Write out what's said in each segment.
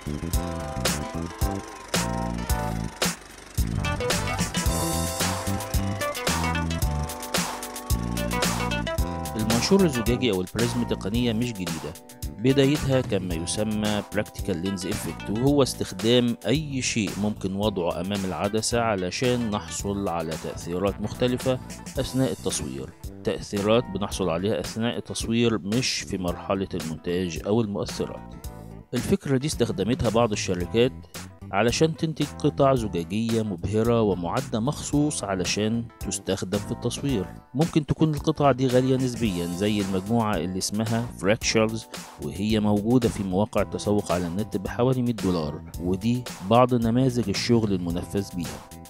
المنشور الزجاجي أو البريزم تقنية مش جديدة بدايتها كان ما يسمى Practical Lens Effect وهو استخدام أي شيء ممكن وضعه أمام العدسة علشان نحصل على تأثيرات مختلفة أثناء التصوير تأثيرات بنحصل عليها أثناء التصوير مش في مرحلة المونتاج أو المؤثرات الفكرة دي استخدمتها بعض الشركات علشان تنتج قطع زجاجية مبهرة ومعدة مخصوص علشان تستخدم في التصوير ممكن تكون القطع دي غالية نسبيا زي المجموعة اللي اسمها فراكشرز وهي موجودة في مواقع التسوق على النت بحوالي 100 دولار ودي بعض نماذج الشغل المنفذ بيها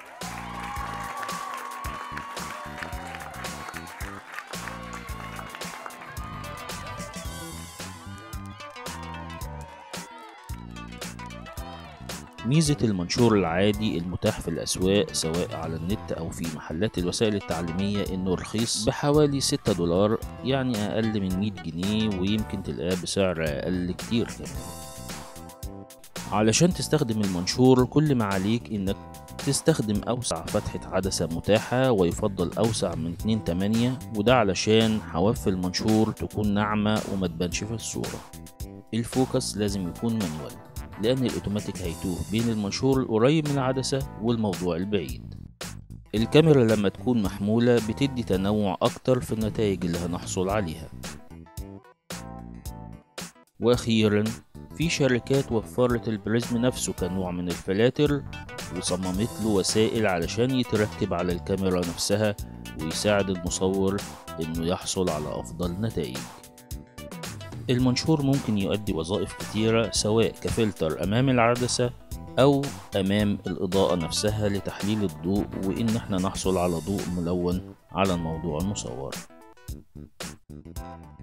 ميزة المنشور العادي المتاح في الأسواق سواء على النت أو في محلات الوسائل التعليمية إنه رخيص بحوالي 6 دولار يعني أقل من 100 جنيه ويمكن تلاقاه بسعر أقل كتير كمان علشان تستخدم المنشور كل ما عليك إنك تستخدم أوسع فتحة عدسة متاحة ويفضل أوسع من 2 8 وده علشان حواف المنشور تكون ناعمة وما تبانش في الصورة الفوكس لازم يكون مانوال لأن الأوتوماتيك هيتوه بين المنشور القريب من العدسة والموضوع البعيد الكاميرا لما تكون محمولة بتدي تنوع أكتر في النتائج اللي هنحصل عليها وأخيرا في شركات وفرت البريزم نفسه كنوع من الفلاتر وصممت له وسائل علشان يتركب على الكاميرا نفسها ويساعد المصور إنه يحصل على أفضل نتائج المنشور ممكن يؤدي وظائف كتيرة سواء كفلتر أمام العدسة أو أمام الإضاءة نفسها لتحليل الضوء وإن احنا نحصل على ضوء ملون على الموضوع المصور